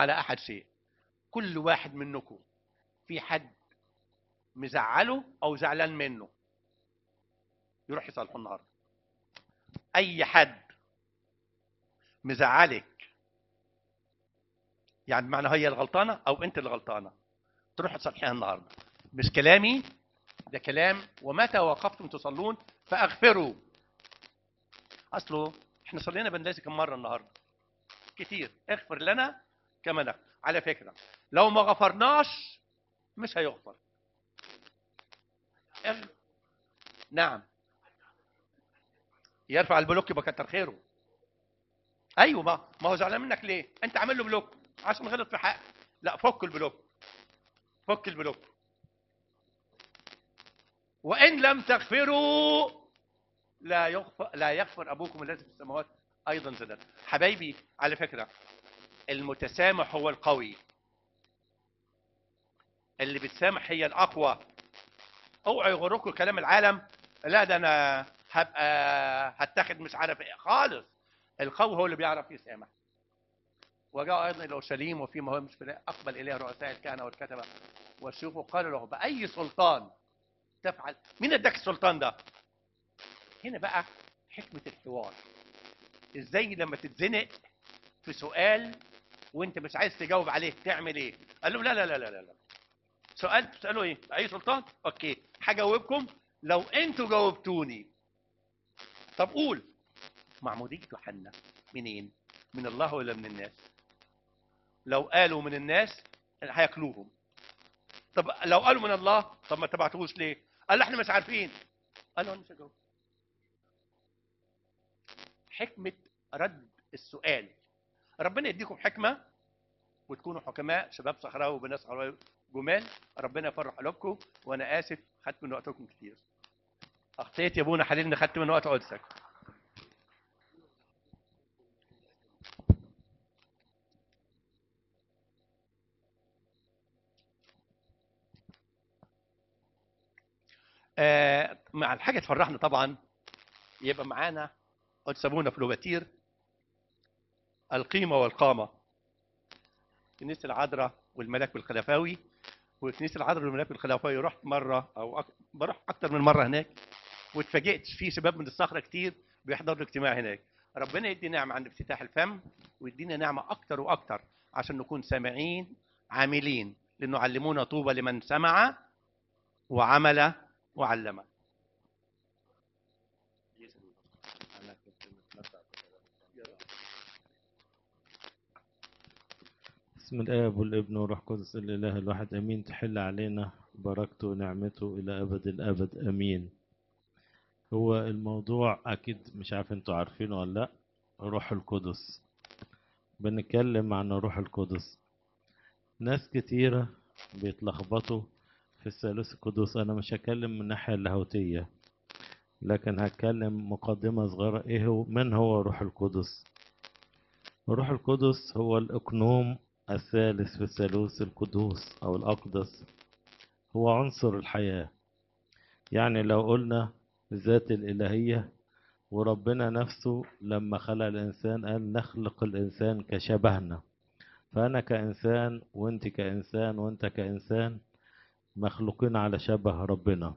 على احد شيء كل واحد منكم في حد مزعله او زعلان منه يروح يصالحه النهارده اي حد مزعلك يعني بمعنى هي الغلطانه او انت اللي غلطانه تروح تصالحيها النهارده مش كلامي ده كلام ومتى وقفتم تصلون فاغفروا اصله احنا صلينا بنداسي كم مره النهارده كتير اغفر لنا كما نغفر على فكره لو ما غفرناش مش هيغفر اغ- نعم يرفع البلوك يبقى كتر خيره ايوه ما ما هو زعلان منك ليه انت عامل له بلوك عشان غلط في حق لا فك البلوك فك البلوك وان لم تغفروا لا يغفر لا يغفر ابوكم الذي في السماوات ايضا زلل حبايبي على فكره المتسامح هو القوي اللي بتسامح هي الاقوى اوعوا يغركم كلام العالم لا ده انا هبقى هتاخد مش عارف ايه خالص القوي هو اللي بيعرف يسامح وجاء ايضا الى اورشليم وفي مهم مش اقبل اليه رؤساء الكهنه والكتبه والشيوخ وقالوا له باي سلطان تفعل مين اداك السلطان ده هنا بقى حكمه الحوار ازاي لما تتزنق في سؤال وانت مش عايز تجاوب عليه تعمل ايه قال لهم لا لا لا لا لا, لا. سؤال بتسالوا ايه اي سلطان اوكي هجاوبكم لو انتوا جاوبتوني طب قول معمودية يوحنا منين من الله ولا من الناس لو قالوا من الناس هياكلوهم طب لو قالوا من الله طب ما تبعتوش ليه قال احنا مش عارفين قالوا انا مش هجاوب حكمة رد السؤال ربنا يديكم حكمة وتكونوا حكماء شباب صحراوي وبنات صحراوي جمال ربنا يفرح قلوبكم وانا اسف خدت من وقتكم كتير اخطيت يا ابونا حليل اني خدت من وقت قدسك آه مع الحاجه تفرحنا طبعا يبقى معانا قدس ابونا فلوباتير القيمه والقامه كنيسه العذراء والملاك والخلفاوي وكنيسه العذراء والملاك والخلفاوي رحت مره او أك... بروح اكتر من مره هناك واتفاجئت في شباب من الصخره كتير بيحضروا الاجتماع هناك ربنا يدي نعمه عند افتتاح الفم ويدينا نعمه اكتر واكتر عشان نكون سامعين عاملين لانه علمونا طوبى لمن سمع وعمل وعلم بسم الآب والابن والروح القدس الإله الواحد أمين تحل علينا بركته ونعمته إلى أبد الأبد أمين هو الموضوع أكيد مش عارف أنتوا عارفينه ولا لأ روح القدس بنتكلم عن الروح القدس ناس كتيرة بيتلخبطوا في الثالوث القدس أنا مش هتكلم من الناحية اللاهوتية لكن هتكلم مقدمة صغيرة إيه هو من هو روح القدس الروح القدس هو الإقنوم الثالث في الثالوث القدوس أو الأقدس هو عنصر الحياة يعني لو قلنا الذات الإلهية وربنا نفسه لما خلق الإنسان قال نخلق الإنسان كشبهنا فأنا كإنسان وأنت كإنسان وأنت كإنسان مخلوقين على شبه ربنا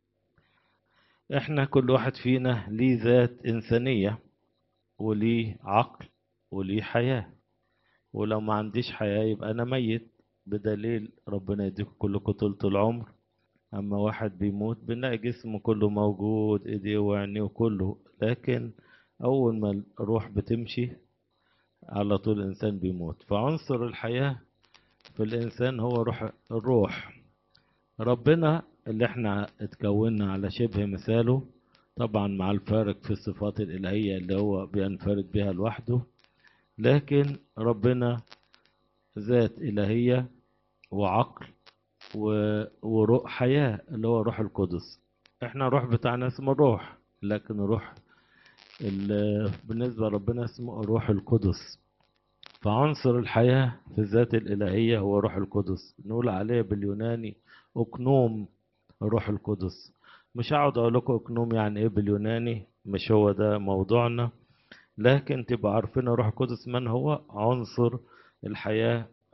إحنا كل واحد فينا ليه ذات إنسانية وليه عقل وليه حياة ولو ما عنديش حياة يبقى أنا ميت بدليل ربنا يديكم كلكم طولة العمر أما واحد بيموت بنلاقي جسمه كله موجود إيديه وعينيه وكله لكن أول ما الروح بتمشي على طول الإنسان بيموت فعنصر الحياة في الإنسان هو روح الروح ربنا اللي احنا اتكوننا على شبه مثاله طبعا مع الفارق في الصفات الإلهية اللي هو بينفرد بها لوحده لكن ربنا ذات إلهية وعقل و... وروح حياة اللي هو روح القدس احنا روح بتاعنا اسمه الروح لكن روح ال... بالنسبة لربنا اسمه الروح القدس فعنصر الحياة في الذات الإلهية هو روح القدس نقول عليه باليوناني أقنوم الروح القدس مش هقعد أقول لكم أقنوم يعني إيه باليوناني مش هو ده موضوعنا لكن تبقى عارفين الروح القدس من هو عنصر الحياة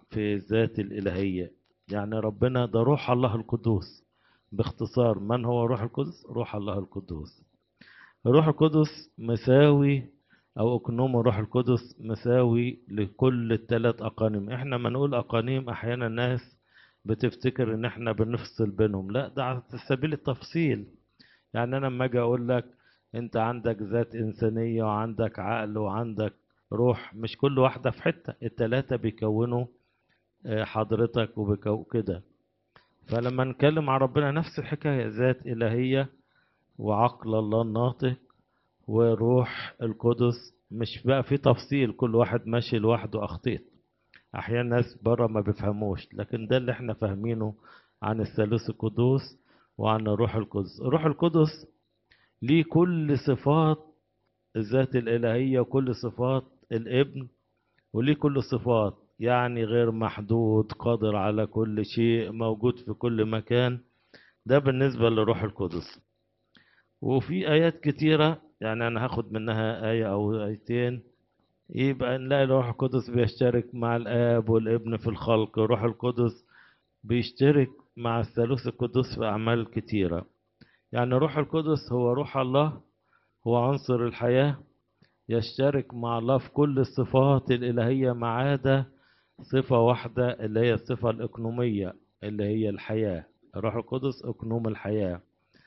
في الذات الإلهية يعني ربنا ده روح الله القدوس باختصار من هو روح القدس روح الله القدوس الروح القدس مساوي او اقنوم الروح القدس مساوي لكل الثلاث اقانيم احنا ما نقول اقانيم احيانا الناس بتفتكر ان احنا بنفصل بينهم لا ده على سبيل التفصيل يعني انا لما اجي اقول لك انت عندك ذات انسانيه وعندك عقل وعندك روح مش كل واحده في حته الثلاثه بيكونوا آه، حضرتك وبيكو كده فلما نتكلم عن ربنا نفس الحكايه ذات الهيه وعقل الله الناطق وروح القدس مش بقى في تفصيل كل واحد ماشي لوحده اخطيت احيانا ناس بره ما بيفهموش لكن ده اللي احنا فاهمينه عن الثالوث القدوس وعن الروح القدس الروح القدس ليه كل صفات الذات الالهيه وكل صفات الابن وليه كل صفات يعني غير محدود قادر على كل شيء موجود في كل مكان ده بالنسبه للروح القدس وفي آيات كتيرة يعني أنا هاخد منها آية أو آيتين يبقى نلاقي الروح القدس بيشترك مع الآب والابن في الخلق الروح القدس بيشترك مع الثالوث القدوس في أعمال كتيرة يعني الروح القدس هو روح الله هو عنصر الحياة يشترك مع الله في كل الصفات الإلهية ما عدا صفة واحدة اللي هي الصفة الإقنومية اللي هي الحياة الروح القدس إقنوم الحياة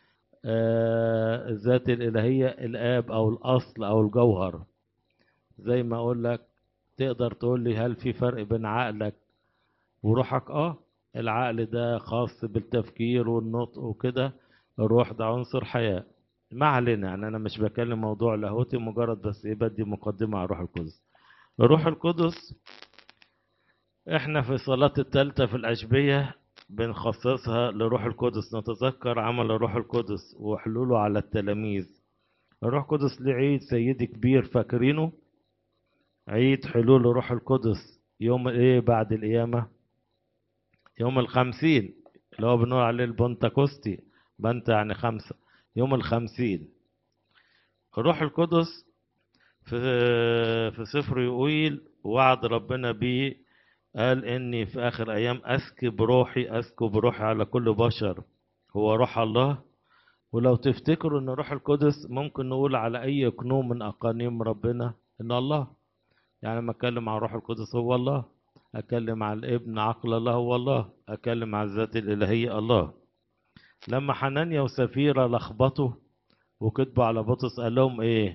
آه، الذات الإلهية الآب أو الأصل أو الجوهر زي ما أقول لك تقدر تقول لي هل في فرق بين عقلك وروحك آه العقل ده خاص بالتفكير والنطق وكده الروح ده عنصر حياة ما علينا يعني أنا مش بكلم موضوع لاهوتي مجرد بس إيه بدي مقدمة على الروح القدس الروح القدس إحنا في صلاة التالتة في الأشبية بنخصصها لروح القدس نتذكر عمل الروح القدس وحلوله على التلاميذ الروح القدس ليه عيد سيدي كبير فاكرينه عيد حلول الروح القدس يوم ايه بعد القيامة يوم الخمسين اللي هو بنقول عليه البنتكوستي بنت يعني خمسة يوم الخمسين الروح القدس في في سفر يقول وعد ربنا بيه قال إني في آخر أيام أسكب روحي أسكب روحي على كل بشر هو روح الله ولو تفتكروا إن روح القدس ممكن نقول على أي قنوم من أقانيم ربنا إن الله يعني لما أتكلم عن روح القدس هو الله أتكلم عن الابن عقل الله هو الله أتكلم عن الذات الإلهية الله لما حنانيا وسفيرة لخبطوا وكتبوا على بطرس قال لهم إيه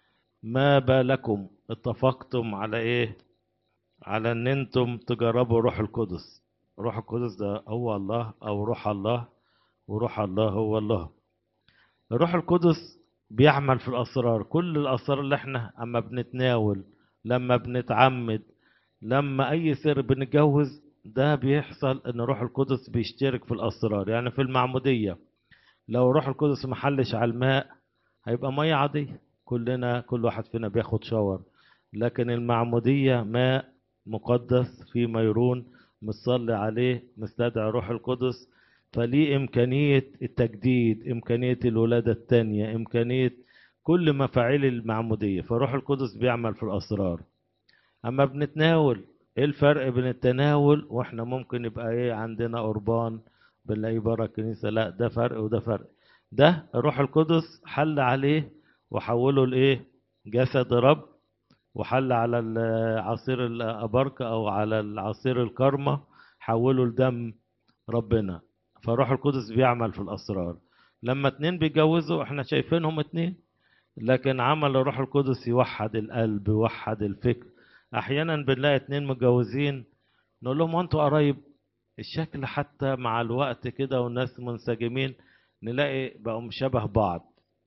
ما بالكم اتفقتم على إيه على ان انتم تجربوا روح القدس روح القدس ده هو الله او روح الله وروح الله هو الله الروح القدس بيعمل في الاسرار كل الاسرار اللي احنا اما بنتناول لما بنتعمد لما اي سر بنتجوز ده بيحصل ان روح القدس بيشترك في الاسرار يعني في المعموديه لو روح القدس محلش على الماء هيبقى ميه عاديه كلنا كل واحد فينا بياخد شاور لكن المعموديه ماء مقدس في ميرون مصلي عليه مستدعي روح القدس فليه إمكانية التجديد إمكانية الولادة الثانية إمكانية كل مفاعيل المعمودية فروح القدس بيعمل في الأسرار أما بنتناول إيه الفرق بين التناول وإحنا ممكن يبقى إيه عندنا قربان بنلاقيه بره الكنيسة لا ده فرق وده فرق ده الروح القدس حل عليه وحوله لإيه جسد رب وحل على عصير الأبركة أو على العصير الكرمة حوله لدم ربنا فروح القدس بيعمل في الأسرار لما اتنين بيتجوزوا احنا شايفينهم اتنين لكن عمل الروح القدس يوحد القلب يوحد الفكر احيانا بنلاقي اتنين متجوزين نقول لهم انتوا قرايب الشكل حتى مع الوقت كده والناس منسجمين نلاقي بقوا شبه بعض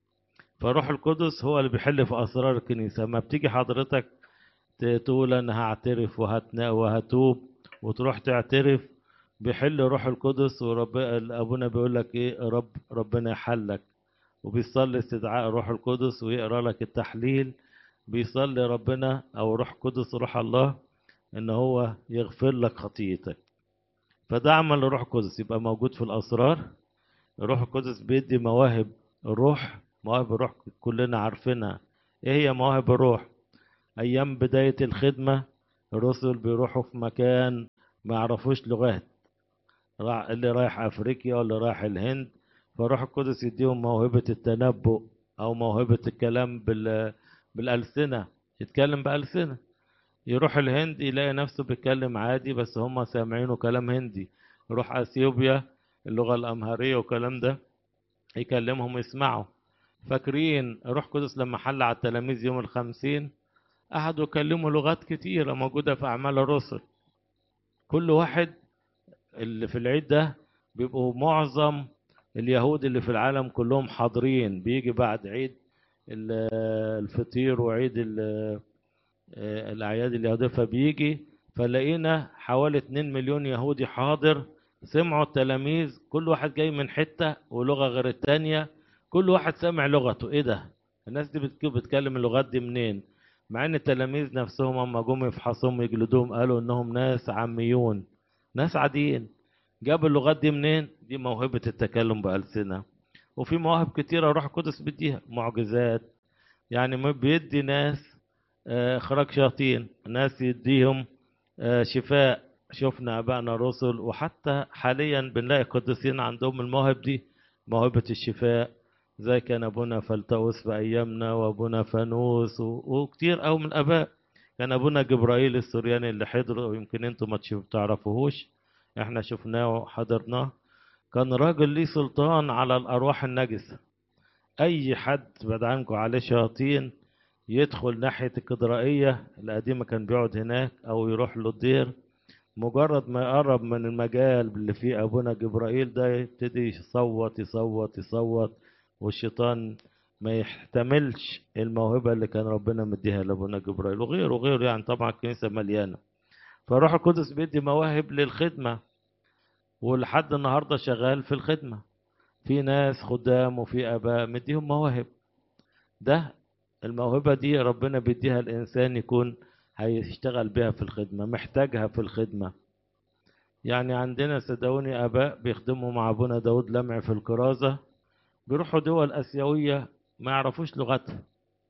فروح القدس هو اللي بيحل في اسرار الكنيسه لما بتيجي حضرتك تقول انا هعترف وهتنا وهتوب وتروح تعترف بيحل روح القدس ورب ابونا بيقول لك ايه رب ربنا يحلك وبيصلي استدعاء روح القدس ويقرا لك التحليل بيصلي ربنا او روح قدس روح الله ان هو يغفر لك خطيتك فده عمل الروح القدس يبقى موجود في الاسرار الروح القدس بيدي مواهب الروح مواهب الروح كلنا عارفينها ايه هي مواهب الروح ايام بداية الخدمة الرسل بيروحوا في مكان ما يعرفوش لغات راح اللي رايح افريقيا واللي رايح الهند فروح القدس يديهم موهبة التنبؤ او موهبة الكلام بال بالألسنة يتكلم بألسنة يروح الهند يلاقي نفسه بيتكلم عادي بس هم سامعينه كلام هندي يروح اثيوبيا اللغة الامهرية والكلام ده يكلمهم يسمعوا فاكرين روح قدس لما حل على التلاميذ يوم الخمسين قعدوا يكلموا لغات كتيرة موجودة في أعمال الرسل كل واحد اللي في العيد ده بيبقوا معظم اليهود اللي في العالم كلهم حاضرين بيجي بعد عيد ال- الفطير وعيد ال- الأعياد اليهودية فبيجي فلقينا حوالي 2 مليون يهودي حاضر سمعوا التلاميذ كل واحد جاي من حتة ولغة غير التانية كل واحد سامع لغته ايه ده الناس دي بتك- بتتكلم اللغات دي منين مع ان التلاميذ نفسهم اما جم يفحصوهم يجلدوهم قالوا انهم ناس عاميون ناس عاديين جابوا اللغات دي منين دي موهبة التكلم بألسنة وفي مواهب كتيرة روح القدس بيديها معجزات يعني ما بيدي ناس آه، اخراج شياطين ناس يديهم آه، شفاء شفنا ابائنا الرسل وحتى حاليا بنلاقي قديسين عندهم المواهب دي موهبة الشفاء زي كان ابونا فلتوس في ايامنا وابونا فانوس و- وكتير او من اباء كان ابونا جبرائيل السورياني اللي حضر ويمكن انتم ما تشوف- تعرفوهوش احنا شفناه وحضرناه كان راجل ليه سلطان على الارواح النجسه اي حد بعد عنكم عليه شياطين يدخل ناحيه الكدرائيه القديمه كان بيقعد هناك او يروح له الدير مجرد ما يقرب من المجال اللي فيه ابونا جبرائيل ده يبتدي يصوت يصوت يصوت والشيطان ما يحتملش الموهبة اللي كان ربنا مديها لابونا جبرائيل وغيره وغيره يعني طبعا الكنيسة مليانة فروح القدس بيدي مواهب للخدمة ولحد النهاردة شغال في الخدمة في ناس خدام وفي آباء مديهم مواهب ده الموهبة دي ربنا بيديها الإنسان يكون هيشتغل بها في الخدمة محتاجها في الخدمة يعني عندنا صدقوني آباء بيخدموا مع أبونا داود لمع في الكرازة بيروحوا دول آسيوية ما يعرفوش لغتها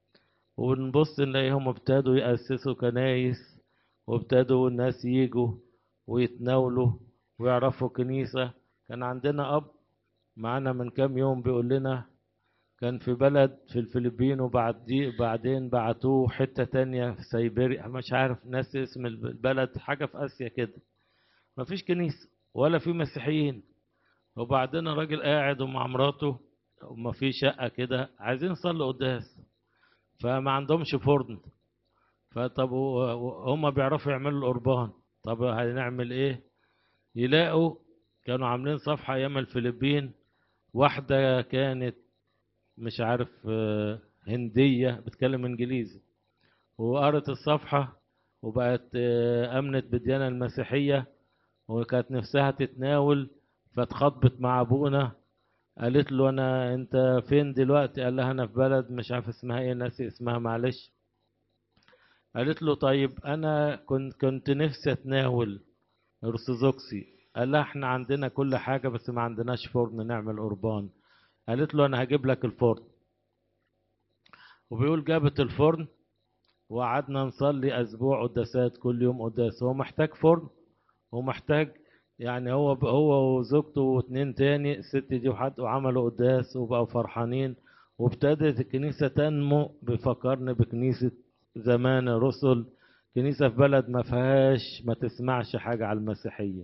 ونبص نلاقيهم ابتدوا يأسسوا كنايس وابتدوا الناس يجوا ويتناولوا ويعرفوا كنيسة كان عندنا أب معانا من كام يوم بيقول لنا كان في بلد في الفلبين وبعد بعدين بعتوه حتة تانية في سيبيريا مش عارف ناس اسم البلد حاجة في آسيا كده مفيش كنيسة ولا في مسيحيين وبعدين الراجل قاعد ومع مراته وما في شقة كده عايزين يصلوا قداس فما عندهمش فرن فطب هم بيعرفوا يعملوا القربان طب هنعمل ايه يلاقوا كانوا عاملين صفحة ايام الفلبين واحدة كانت مش عارف آه، هندية بتكلم انجليزي وقرت الصفحة وبقت آه، امنت بالديانة المسيحية وكانت نفسها تتناول فاتخطبت مع ابونا قالت له انا انت فين دلوقتي قال لها انا في بلد مش عارف اسمها ايه ناسي اسمها معلش قالت له طيب انا كنت كنت نفسي اتناول ارثوذكسي قال لها احنا عندنا كل حاجه بس ما عندناش فرن نعمل قربان قالت له انا هجيب لك الفرن وبيقول جابت الفرن وقعدنا نصلي اسبوع قداسات كل يوم قداس هو محتاج فرن ومحتاج يعني هو هو وزوجته واثنين تاني الست دي وحد وعملوا قداس وبقوا فرحانين وابتدت الكنيسة تنمو بفكرني بكنيسة زمان الرسل كنيسة في بلد ما فيهاش ما تسمعش حاجة على المسيحية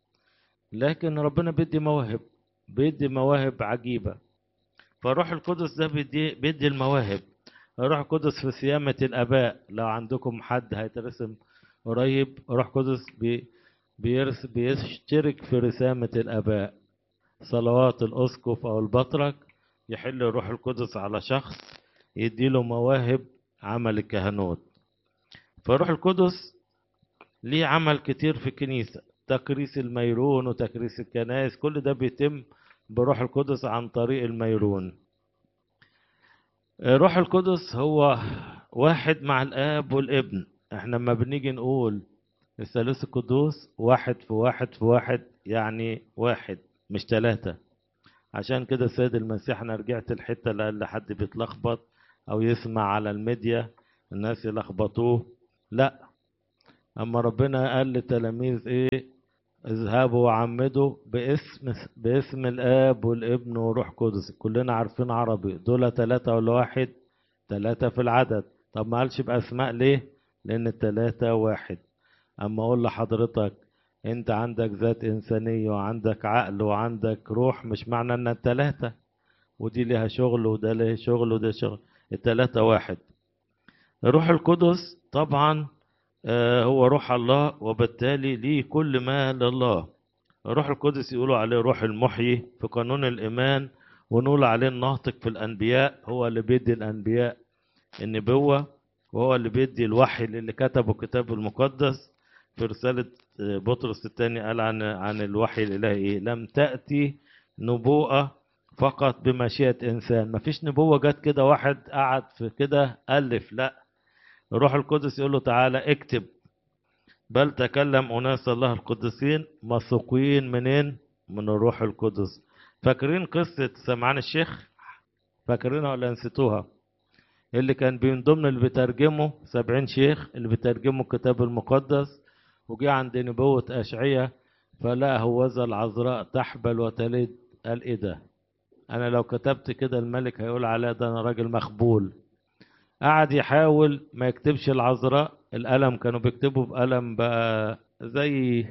لكن ربنا بيدي مواهب بيدي مواهب عجيبة فروح القدس ده بيدي, بيدي المواهب روح القدس في صيامة الآباء لو عندكم حد هيترسم قريب روح قدس بي بيرس بيشترك في رسامة الآباء صلوات الأسقف أو البطرك يحل الروح القدس على شخص يديله مواهب عمل الكهنوت فالروح القدس ليه عمل كتير في الكنيسة تكريس الميرون وتكريس الكنائس كل ده بيتم بروح القدس عن طريق الميرون روح القدس هو واحد مع الآب والابن احنا لما بنيجي نقول الثالوث القدوس واحد في واحد في واحد يعني واحد مش ثلاثة عشان كده السيد المسيح انا رجعت الحتة اللي قال لحد بيتلخبط او يسمع على الميديا الناس يلخبطوه لا اما ربنا قال للتلاميذ ايه اذهبوا وعمدوا باسم باسم الاب والابن والروح القدس كلنا عارفين عربي دول ثلاثة ولا واحد ثلاثة في العدد طب ما قالش بأسماء ليه لأن الثلاثة واحد أما أقول لحضرتك أنت عندك ذات إنسانية وعندك عقل وعندك روح مش معنى أن الثلاثة ودي ليها شغل وده ليه شغل وده شغل الثلاثة واحد الروح القدس طبعا آه، هو روح الله وبالتالي ليه كل ما لله الروح القدس يقولوا عليه روح المحيي في قانون الإيمان ونقول عليه الناطق في الأنبياء هو اللي بيدي الأنبياء النبوة وهو اللي بيدي الوحي اللي كتبه الكتاب المقدس في رسالة آه، بطرس الثاني قال عن عن الوحي الإلهي إيه؟ لم تأتي نبوءة فقط بمشيئة إنسان مفيش نبوة جت كده واحد قعد في كده ألف لا الروح القدس يقول له تعالى اكتب بل تكلم أناس الله القدسين مسوقين منين من الروح القدس فاكرين قصة سمعان الشيخ فاكرينها ولا نسيتوها اللي كان من ضمن اللي بيترجموا سبعين شيخ اللي بيترجموا الكتاب المقدس وجي عند نبوة أشعية فلا هوذا العذراء تحبل وتلد قال ايه ده انا لو كتبت كده الملك هيقول عليا ده انا راجل مخبول قعد يحاول ما يكتبش العذراء القلم كانوا بيكتبوا بقلم بقى زي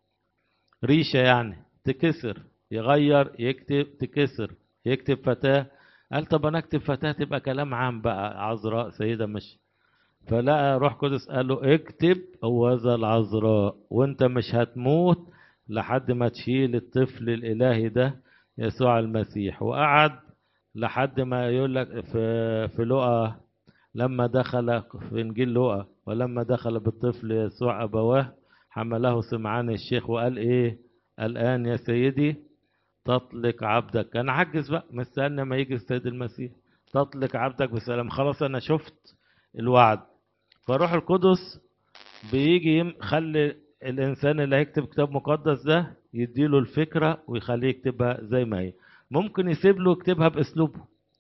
ريشة يعني تكسر يغير يكتب تكسر يكتب فتاة قال طب انا اكتب فتاة تبقى كلام عام بقى عذراء سيدة مش فلقى روح قدس قال له اكتب هوذا العذراء وانت مش هتموت لحد ما تشيل الطفل الالهي ده يسوع المسيح وقعد لحد ما يقول لك في في لقا لما دخل في انجيل لقا ولما دخل بالطفل يسوع ابواه حمله سمعان الشيخ وقال ايه الان يا سيدي تطلق عبدك كان عجز بقى مستنى ما يجي السيد المسيح تطلق عبدك بسلام خلاص انا شفت الوعد فروح القدس بيجي يخلي الانسان اللي هيكتب كتاب مقدس ده يديله الفكره ويخليه يكتبها زي ما هي ممكن يسيب له يكتبها باسلوبه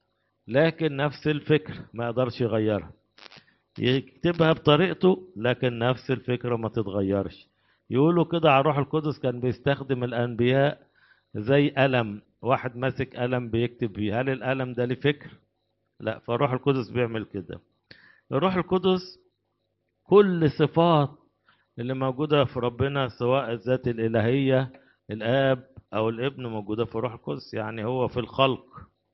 لكن نفس الفكر ما يقدرش يغيرها يكتبها بطريقته لكن نفس الفكره ما تتغيرش يقولوا كده على الروح القدس كان بيستخدم الانبياء زي قلم واحد ماسك قلم بيكتب بيه هل القلم ده ليه فكر لا فالروح القدس بيعمل كده الروح القدس كل صفات اللي موجودة في ربنا سواء الذات الإلهية الآب أو الابن موجودة في الروح القدس يعني هو في الخلق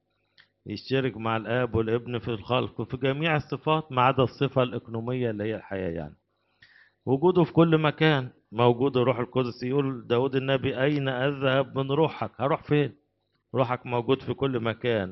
يشترك مع الآب والابن في الخلق وفي جميع الصفات ما عدا الصفة الإقنومية اللي هي الحياة يعني وجوده في كل مكان موجود الروح القدس يقول داود النبي أين أذهب من روحك هروح فين روحك موجود في كل مكان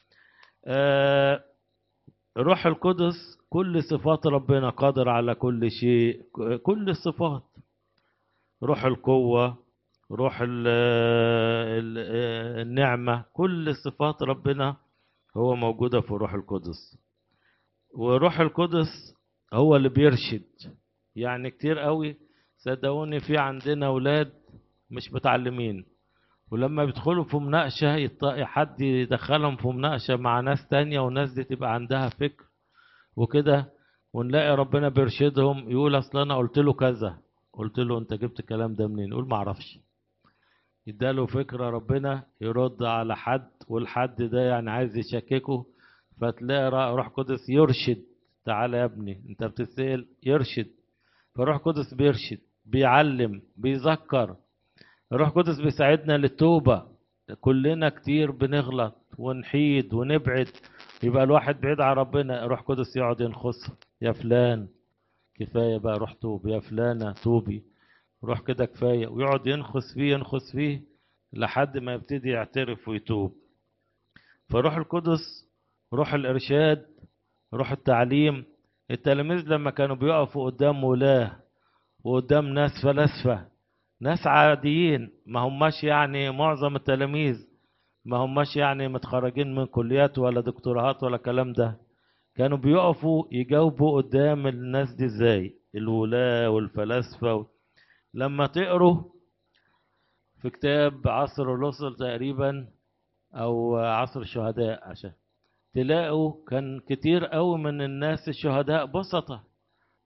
آه الروح القدس كل صفات ربنا قادر على كل شيء كل الصفات روح القوة روح ال ال النعمة كل صفات ربنا هو موجودة في الروح القدس وروح القدس هو اللي بيرشد يعني كتير قوي صدقوني في عندنا أولاد مش متعلمين ولما بيدخلوا في مناقشة يط- حد يدخلهم في مناقشة مع ناس تانية والناس دي تبقى عندها فكر وكده ونلاقي ربنا بيرشدهم يقول اصل انا قلت له كذا قلت له انت جبت الكلام ده منين يقول ما اعرفش يداله فكرة ربنا يرد على حد والحد ده يعني عايز يشككه فتلاقي را- روح قدس يرشد تعالى يا ابني انت بتسأل يرشد فروح قدس بيرشد بيعلم بيذكر روح قدس بيساعدنا للتوبة كلنا كتير بنغلط ونحيد ونبعد يبقى الواحد بعيد عن ربنا روح قدس يقعد ينخص يا فلان كفاية بقى روح توب يا فلانة توبي روح كده كفاية ويقعد ينخص فيه ينخص فيه لحد ما يبتدي يعترف ويتوب فروح القدس روح الإرشاد روح التعليم التلاميذ لما كانوا بيقفوا قدام ولاه وقدام ناس فلاسفة ناس عاديين ما هماش يعني معظم التلاميذ ما هماش يعني متخرجين من كليات ولا دكتوراهات ولا كلام ده كانوا بيقفوا يجاوبوا قدام الناس دي ازاي الولاة والفلاسفة و... لما تقروا في كتاب عصر الرسل تقريبا او عصر الشهداء عشان تلاقوا كان كتير قوي من الناس الشهداء بسطة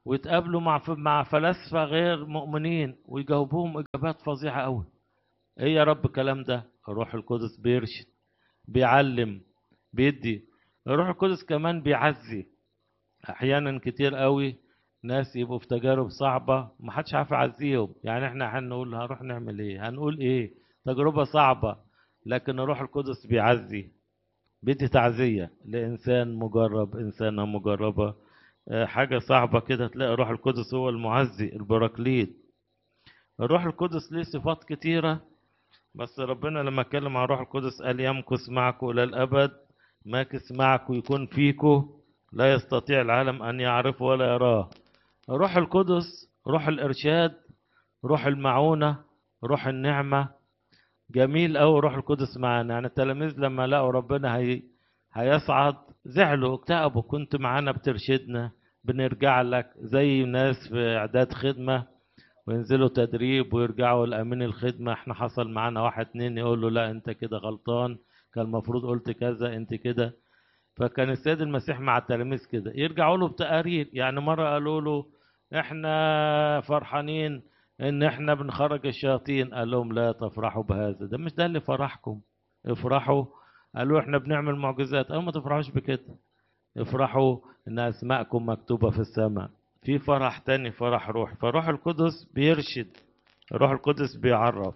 ويتقابلوا مع مع فلاسفة غير مؤمنين ويجاوبوهم إجابات فظيعة أوي إيه يا رب الكلام ده الروح القدس بيرشد بيعلم بيدي الروح القدس كمان بيعزي أحيانا كتير قوي ناس يبقوا في تجارب صعبة ومحدش عارف يعزيهم يعني احنا هنقول هنروح نعمل ايه هنقول ايه تجربة صعبة لكن الروح القدس بيعزي بيدي تعزية لإنسان مجرب إنسانة مجربة آه، حاجة صعبة كده تلاقي الروح القدس هو المعزي البراكليت الروح القدس ليه صفات كتيرة بس ربنا لما اتكلم عن الروح القدس قال يمكث معكم إلى الأبد ماكث معكم يكون فيكم لا يستطيع العالم أن يعرفه ولا يراه روح القدس روح الإرشاد روح المعونة روح النعمة جميل أوي روح القدس معانا يعني التلاميذ لما لقوا ربنا هي هيصعد زعلوا اكتئبوا كنت معانا بترشدنا بنرجع لك زي ناس في إعداد خدمة وينزلوا تدريب ويرجعوا لأمين الخدمة احنا حصل معانا واحد اتنين يقول له لا انت كده غلطان كان المفروض قلت كذا انت كده فكان السيد المسيح مع التلاميذ كده يرجعوا له بتقارير يعني مرة قالوا له احنا فرحانين ان احنا بنخرج الشياطين قال لهم لا تفرحوا بهذا ده مش ده اللي فرحكم افرحوا قالوا احنا بنعمل معجزات قالوا ما تفرحوش بكده افرحوا ان اسماءكم مكتوبة في السماء في فرح تاني فرح روح فروح القدس بيرشد روح القدس بيعرف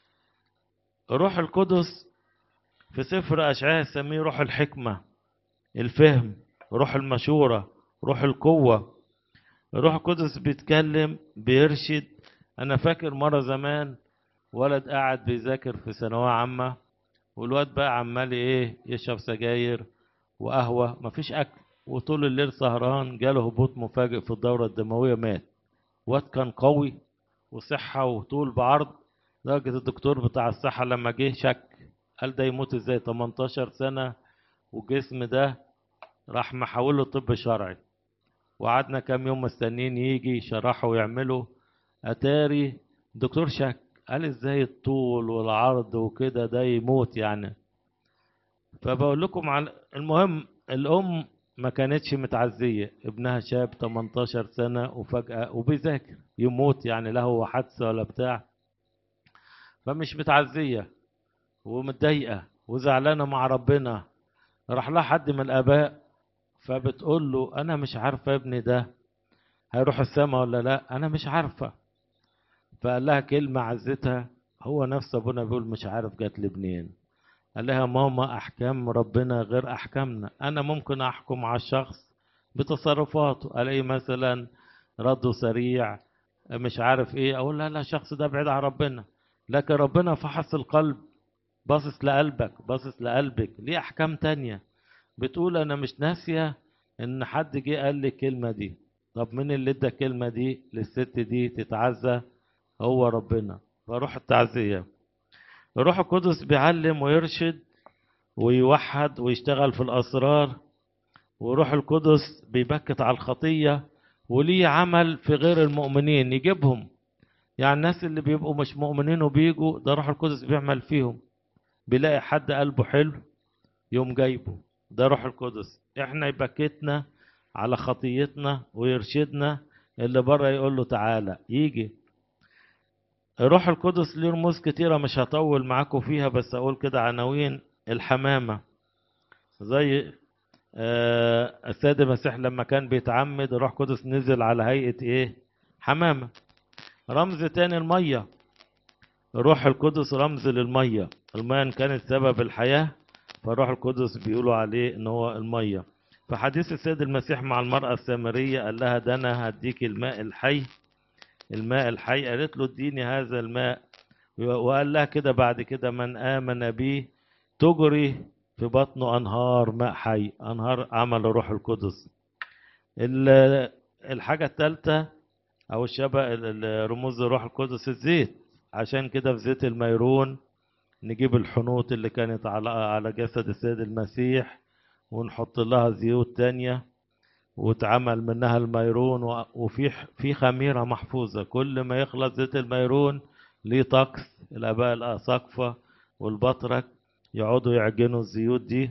روح القدس في سفر أشعياء يسميه روح الحكمة الفهم روح المشورة روح القوة روح القدس بيتكلم بيرشد أنا فاكر مرة زمان ولد قاعد بيذاكر في ثانوية عامة والواد بقى عمال إيه يشرب سجاير وقهوة مفيش أكل وطول الليل سهران جاله هبوط مفاجئ في الدورة الدموية مات واد كان قوي وصحة وطول بعرض لدرجة الدكتور بتاع الصحة لما جه شك قال ده يموت ازاي 18 سنة والجسم ده راح محوله طب شرعي وقعدنا كام يوم مستنيين يجي يشرحوا ويعملوا اتاري دكتور شك قال ازاي الطول والعرض وكده ده يموت يعني فبقول لكم على المهم الام ما كانتش متعزية ابنها شاب 18 سنة وفجأة وبيذاكر يموت يعني لا هو حادثة ولا بتاع فمش متعزية ومتضايقة وزعلانة مع ربنا راح لها حد من الآباء فبتقول له أنا مش عارفة ابني ده هيروح السما ولا لا أنا مش عارفة فقال لها كلمة عزتها هو نفس أبونا بيقول مش عارف جات لي منين قال لها ماما أحكام ربنا غير أحكامنا أنا ممكن أحكم على الشخص بتصرفاته ألاقي مثلا رده سريع مش عارف إيه أقول لا لا الشخص ده بعيد عن ربنا لكن ربنا فحص القلب باصص لقلبك باصص لقلبك ليه أحكام تانية بتقول أنا مش ناسية إن حد جه قال لي الكلمة دي طب مين اللي ادى الكلمة دي للست دي تتعزى هو ربنا فروح التعزية الروح القدس بيعلم ويرشد ويوحد ويشتغل في الأسرار وروح القدس بيبكت على الخطية وليه عمل في غير المؤمنين يجيبهم يعني الناس اللي بيبقوا مش مؤمنين وبيجوا ده روح القدس بيعمل فيهم بيلاقي حد قلبه حلو يوم جايبه ده روح القدس احنا يبكتنا على خطيتنا ويرشدنا اللي بره يقول له تعالى يجي الروح القدس ليه رموز كتيرة مش هطول معاكم فيها بس أقول كده عناوين الحمامة زي آه السيد المسيح لما كان بيتعمد الروح القدس نزل على هيئة إيه؟ حمامة رمز تاني المية الروح القدس رمز للمية المية إن كانت سبب الحياة فالروح القدس بيقولوا عليه إن هو المية فحديث السيد المسيح مع المرأة السامرية قال لها ده أنا هديك الماء الحي الماء الحي قالت له اديني هذا الماء وقال لها كده بعد كده من آمن بي تجري في بطنه أنهار ماء حي أنهار عمل الروح القدس الحاجة الثالثة أو الشبه رموز الروح القدس الزيت عشان كده في زيت الميرون نجيب الحنوط اللي كانت على على جسد السيد المسيح ونحط لها زيوت تانية واتعمل منها الميرون وفي في خميره محفوظه كل ما يخلص زيت الميرون ليه طقس الاباء الاساقفه والبطرك يقعدوا يعجنوا الزيوت دي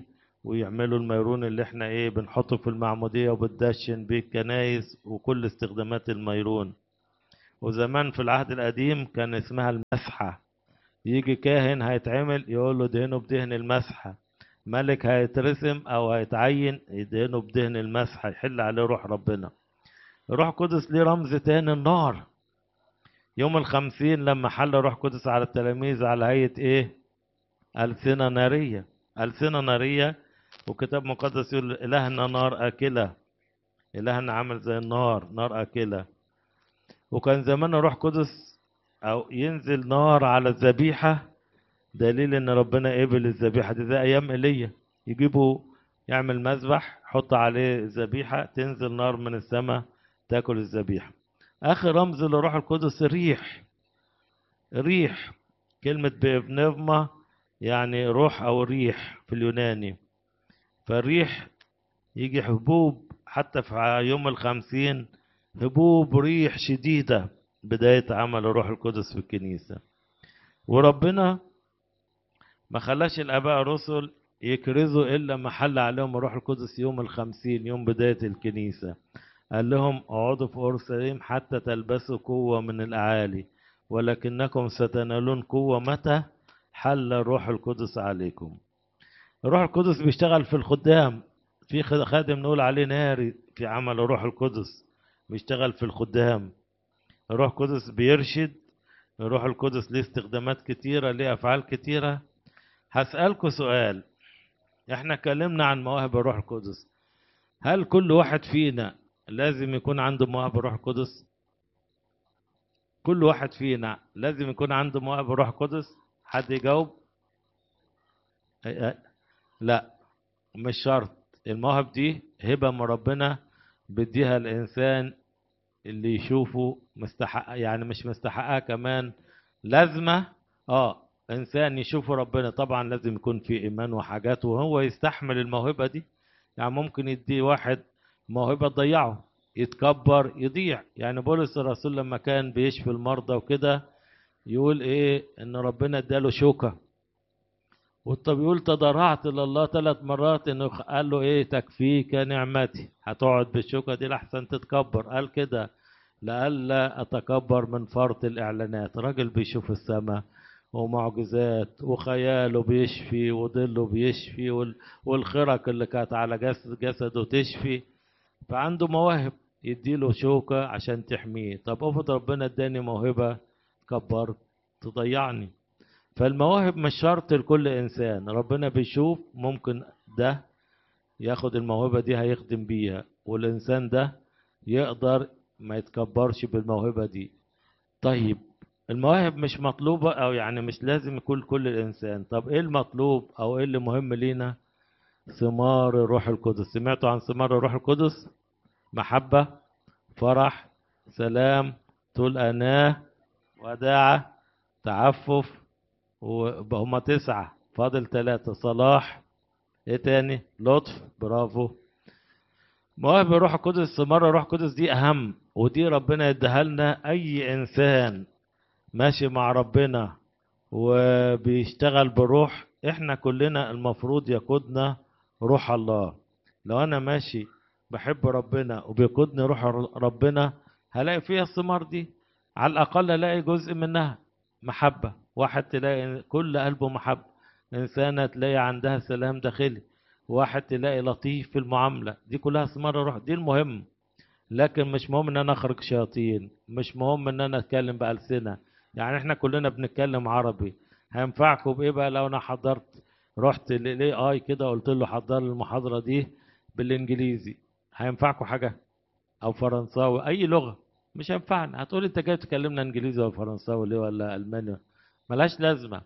ويعملوا الميرون اللي احنا ايه بنحطه في المعمودية وبتدشن بيه الكنايس وكل استخدامات الميرون وزمان في العهد القديم كان اسمها المسحة يجي كاهن هيتعمل يقول له دهنه بدهن المسحة ملك هيترسم او هيتعين يدهنه بدهن المسحة يحل عليه روح ربنا روح قدس ليه رمز تاني النار يوم الخمسين لما حل روح قدس على التلاميذ على هيئة ايه ألسنة نارية ألسنة نارية وكتاب مقدس يقول إلهنا نار آكلة إلهنا عامل زي النار نار آكلة وكان زمان روح قدس أو ينزل نار على الذبيحة دليل إن ربنا قبل الذبيحة دي زي أيام إيليا يجيبوا يعمل مذبح يحط عليه الذبيحة تنزل نار من السماء تاكل الذبيحة آخر رمز لروح القدس الريح ريح كلمة بنفما يعني روح أو ريح في اليوناني فالريح يجي حبوب حتى في يوم الخمسين هبوب ريح شديدة بداية عمل الروح القدس في الكنيسة وربنا ما خلاش الآباء الرسل يكرزوا إلا ما حل عليهم الروح القدس يوم الخمسين يوم بداية الكنيسة قال لهم اقعدوا في أورشليم حتى تلبسوا قوة من الأعالي ولكنكم ستنالون قوة متى حل الروح القدس عليكم الروح القدس بيشتغل في الخدام في خادم نقول عليه ناري في عمل الروح القدس بيشتغل في الخدام الروح القدس بيرشد الروح القدس ليه استخدامات كتيرة ليه أفعال كتيرة هسألكوا سؤال احنا اتكلمنا عن مواهب الروح القدس هل كل واحد فينا لازم يكون عنده مواهب الروح القدس كل واحد فينا لازم يكون عنده مواهب الروح القدس حد يجاوب لا مش شرط المواهب دي هبة من ربنا بديها الإنسان اللي يشوفه مستحق يعني مش مستحقها كمان لازمة اه إنسان يشوفه ربنا طبعا لازم يكون في إيمان وحاجات وهو يستحمل الموهبة دي يعني ممكن يدي واحد موهبة تضيعه يتكبر يضيع يعني بولس الرسول لما كان بيشفي المرضى وكده يقول ايه ان ربنا اداله شوكه والطب يقول تضرعت لله ثلاث مرات انه قال له ايه تكفيك نعمتي هتقعد بالشوكه دي لحسن تتكبر قال كده لئلا اتكبر من فرط الاعلانات راجل بيشوف السماء ومعجزات وخياله بيشفي وظله بيشفي والخرق اللي كانت على جسد جسده تشفي فعنده مواهب يديله شوكة عشان تحميه طب افرض ربنا اداني موهبة كبرت تضيعني فالمواهب مش شرط لكل انسان ربنا بيشوف ممكن ده ياخد الموهبة دي هيخدم بيها والانسان ده يقدر ما يتكبرش بالموهبة دي طيب المواهب مش مطلوبة او يعني مش لازم يكون كل الانسان طب ايه المطلوب او ايه اللي مهم لينا ثمار الروح القدس سمعتوا عن ثمار الروح القدس محبة فرح سلام طول أناه وداعة تعفف وهما تسعة فاضل ثلاثة صلاح ايه تاني لطف برافو مواهب الروح القدس ثمار الروح القدس دي أهم ودي ربنا يديها لنا أي إنسان ماشي مع ربنا وبيشتغل بروح احنا كلنا المفروض يقودنا روح الله لو انا ماشي بحب ربنا وبيقودني روح ربنا هلاقي فيها الثمار دي على الاقل الاقي جزء منها محبه واحد تلاقي كل قلبه محبه انسانه تلاقي عندها سلام داخلي واحد تلاقي لطيف في المعامله دي كلها ثمار الروح دي المهم لكن مش مهم ان انا اخرج شياطين مش مهم ان انا اتكلم بالسنه يعني احنا كلنا بنتكلم عربي هينفعكم بايه بقى لو انا حضرت رحت للاي اي كده قلت له حضر لي المحاضره دي بالانجليزي هينفعكم حاجه او فرنساوي اي لغه مش هينفعنا هتقول انت جاي تكلمنا انجليزي ولا فرنساوي ليه ولا الماني ملهاش لازمه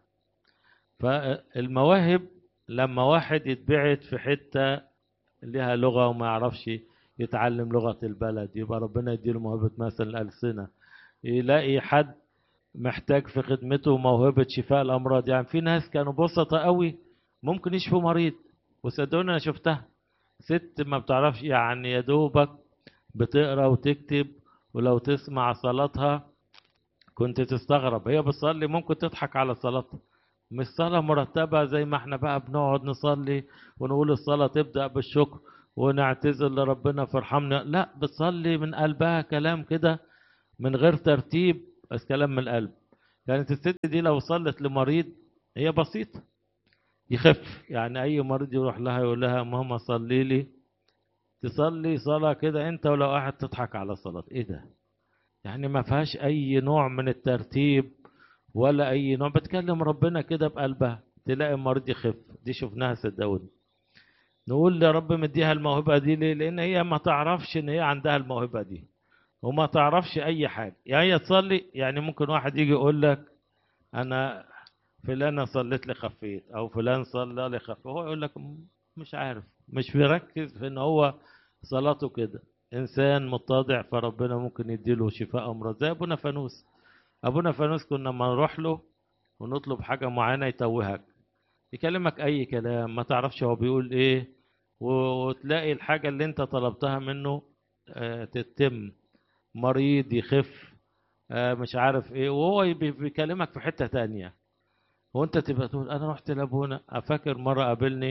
فالمواهب لما واحد يتبعت في حته ليها لغه وما يعرفش يتعلم لغه البلد يبقى ربنا يديله موهبه مثلا الالسنه يلاقي حد محتاج في خدمته موهبه شفاء الامراض يعني في ناس كانوا بسطة قوي ممكن يشفوا مريض وصدقوني انا شفتها ست ما بتعرفش يعني يا دوبك بتقرا وتكتب ولو تسمع صلاتها كنت تستغرب هي بتصلي ممكن تضحك على صلاتها مش صلاة مرتبة زي ما احنا بقى بنقعد نصلي ونقول الصلاة تبدأ بالشكر ونعتذر لربنا فارحمنا لا بتصلي من قلبها كلام كده من غير ترتيب بس كلام من القلب كانت الست دي لو صلت لمريض هي بسيطة يخف يعني أي مريض يروح لها يقول لها ماما صلي لي تصلي صلاة كده أنت ولو قاعد تضحك على صلاة إيه ده؟ يعني ما فيهاش أي نوع من الترتيب ولا أي نوع بتكلم ربنا كده بقلبها تلاقي المريض يخف دي شفناها صدقوني نقول يا رب مديها الموهبة دي ليه؟ لأن هي ما تعرفش إن هي عندها الموهبة دي وما تعرفش أي حاجة يعني هي تصلي يعني ممكن واحد يجي يقول لك أنا فلانة صليت لي خفيت أو فلان صلى لي خفيت هو يقول لك م- مش عارف مش بيركز في إن هو صلاته كده إنسان متضع فربنا ممكن يديله شفاء أمراض زي أبونا فانوس أبونا فانوس كنا لما نروح له ونطلب حاجة معينة يتوهك يكلمك أي كلام ما تعرفش هو بيقول إيه و- وتلاقي الحاجة اللي أنت طلبتها منه آه، تتم مريض يخف آه، مش عارف إيه وهو بي- بيكلمك في حتة تانية وأنت تبقى تقول أنا رحت لأبونا أفكر مرة قابلني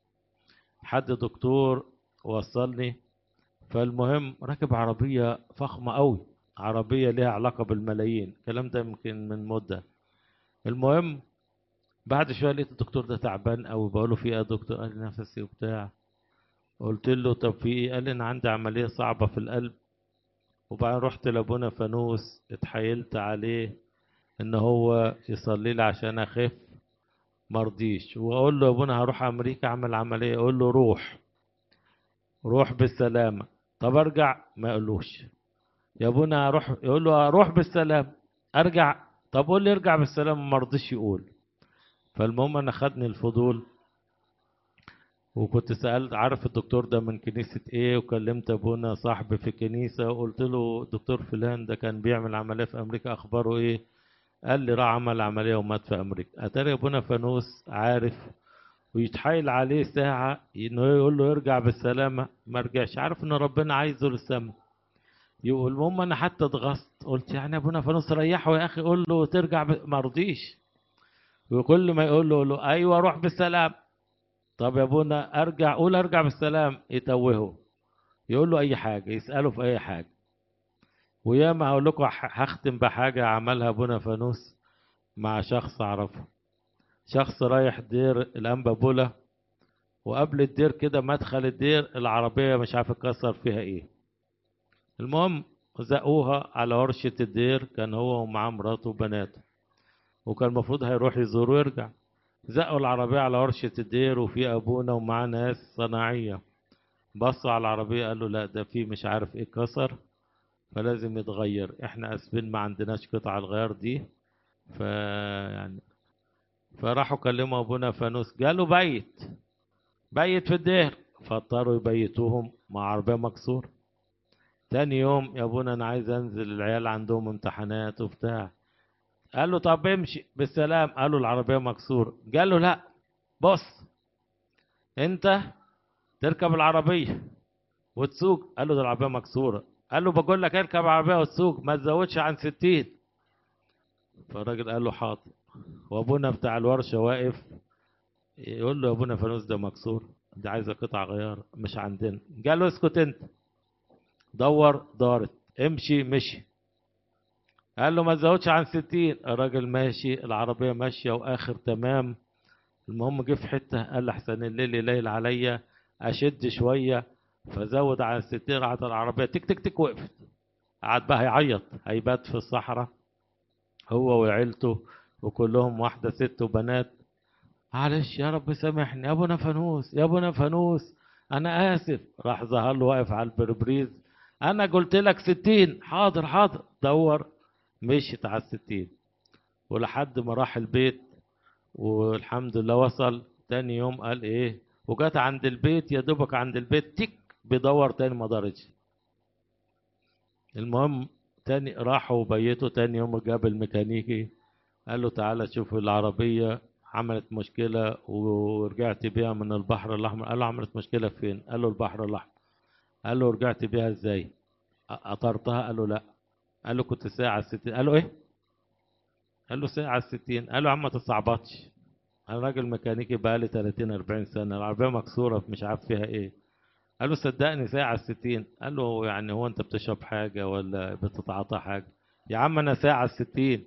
حد دكتور وصلني فالمهم راكب عربية فخمة قوي عربية ليها علاقة بالملايين الكلام ده يمكن من مدة المهم بعد شوية لقيت الدكتور ده تعبان قوي بقول له في ايه يا دكتور قال لي نفسي وبتاع قلت له طب في ايه قال لي انا عندي عملية صعبة في القلب وبعدين رحت لابونا فانوس اتحايلت عليه ان هو يصلي لي عشان اخف مرضيش واقول له يا ابونا هروح امريكا اعمل عملية اقول له روح روح بالسلامة طب ارجع ما يقولوش يا ابونا اروح يقول له اروح بالسلام ارجع طب قول لي ارجع بالسلام ما رضيش يقول فالمهم انا خدني الفضول وكنت سألت عارف الدكتور ده من كنيسة ايه وكلمت ابونا صاحبي في كنيسة وقلت له دكتور فلان ده كان بيعمل عملية في امريكا اخباره ايه قال لي راح عمل عملية ومات في امريكا اتاري ابونا فانوس عارف ويتحايل عليه ساعة انه يقول له يرجع بالسلامة ما رجعش عارف ان ربنا عايزه للسما يقول المهم انا حتى اتغصت قلت يعني يا ابونا فانوس ريحه يا اخي قول له ترجع ب... ما رضيش وكل ما يقول له, يقول له ايوه روح بالسلام طب يا ابونا ارجع قول ارجع بالسلام يتوهه يقول له اي حاجه يساله في اي حاجه وياما هقول لكم ح- هختم بحاجه عملها ابونا فانوس مع شخص اعرفه شخص رايح دير الانبا بولا وقبل الدير كده مدخل الدير العربيه مش عارف اتكسر فيها ايه المهم زقوها على ورشه الدير كان هو ومعاه مراته وبناته وكان المفروض هيروح يزور ويرجع زقوا العربية على ورشة الدير وفي أبونا ومعاه ناس صناعية بصوا على العربية قالوا لا ده في مش عارف ايه كسر فلازم يتغير احنا اسفين ما عندناش قطع الغيار دي ف يعني فراحوا كلموا ابونا فانوس قالوا بيت بيت في الدير فاضطروا يبيتوهم مع عربية مكسور تاني يوم يا ابونا انا عايز انزل العيال عندهم امتحانات وبتاع قال له طب امشي بالسلام قال له العربية مكسور قال له لا بص انت تركب العربية وتسوق قال له ده العربية مكسورة قال له بقول لك اركب العربية وتسوق ما تزودش عن ستين فالراجل قال له حاضر وابونا بتاع الورشة واقف يقول له يا ابونا فانوس ده مكسور ده عايزة قطع غيار مش عندنا قال له اسكت انت دور دارت امشي مشي قال له ما تزودش عن ستين الراجل ماشي العربية ماشية وآخر تمام المهم جه في حتة قال أحسن الليل ليل عليا أشد شوية فزود عن ستين راحت العربية تك تك تك وقفت قعد بقى هيعيط هيبات في الصحراء هو وعيلته وكلهم واحدة ست وبنات معلش يا رب سامحني يا ابونا فانوس يا ابونا فانوس انا اسف راح ظهر له واقف على البربريز انا قلت لك ستين حاضر حاضر دور مشيت على الستين ولحد ما راح البيت والحمد لله وصل تاني يوم قال ايه وجات عند البيت يا دوبك عند البيت تك بيدور تاني ما دارتش المهم تاني راحوا وبيتوا تاني يوم جاب الميكانيكي قال له تعالى شوف العربية عملت مشكلة ورجعت بيها من البحر الأحمر قال له عملت مشكلة فين قال له البحر الأحمر قال له رجعت بيها ازاي قطرتها قال له لا قال له كنت ساعة الستين قال له ايه قال له ساعة الستين قال له يا عم ما تصعبطش انا راجل ميكانيكي بقالي 30 40 سنه العربيه مكسوره مش عارف فيها ايه قال له صدقني ساعه 60 قال له يعني هو انت بتشرب حاجه ولا بتتعاطى حاجه يا عم انا ساعه 60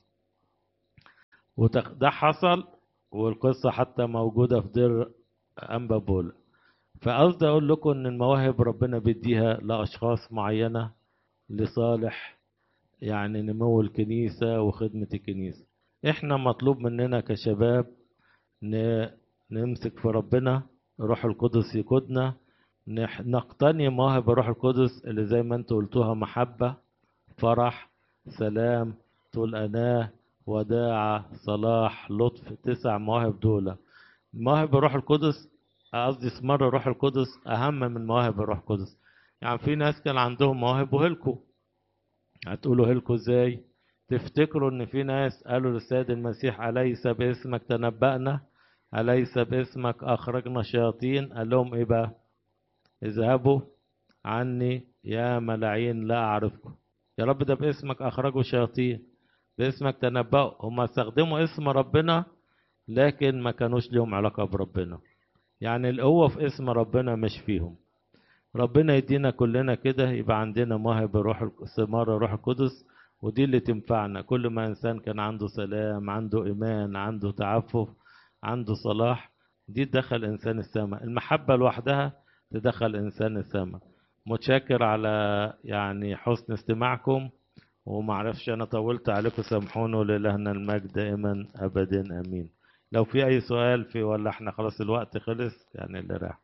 وده حصل والقصه حتى موجوده في دير انبا بولا فقصدي اقول لكم ان المواهب ربنا بيديها لاشخاص معينه لصالح يعني نمو الكنيسه وخدمه الكنيسه احنا مطلوب مننا كشباب ن- نمسك في ربنا روح القدس يقودنا نح- نقتني مواهب الروح القدس اللي زي ما انتوا قلتوها محبة فرح سلام طول أناة وداعة صلاح لطف تسع مواهب دول مواهب الروح القدس قصدي ثمار الروح القدس أهم من مواهب الروح القدس يعني في ناس كان عندهم مواهب وهلكوا هتقولوا هلكوا ازاي تفتكروا ان في ناس قالوا للسيد المسيح أليس باسمك تنبأنا أليس باسمك أخرجنا شياطين قال لهم إيه بقى اذهبوا عني يا ملاعين لا أعرفكم يا رب ده باسمك أخرجوا شياطين باسمك تنبأوا هم استخدموا اسم ربنا لكن ما كانوش لهم علاقة بربنا يعني القوة في اسم ربنا مش فيهم ربنا يدينا كلنا كده يبقى عندنا مواهب الروح ثمار الروح القدس ودي اللي تنفعنا كل ما إنسان كان عنده سلام عنده إيمان عنده تعفف عنده صلاح دي تدخل إنسان السماء المحبة لوحدها تدخل إنسان السماء متشكر على يعني حسن استماعكم ومعرفش أنا طولت عليكم سامحوني ولإلهنا المجد دائما أبدا آمين لو في أي سؤال في ولا احنا خلاص الوقت خلص يعني اللي راح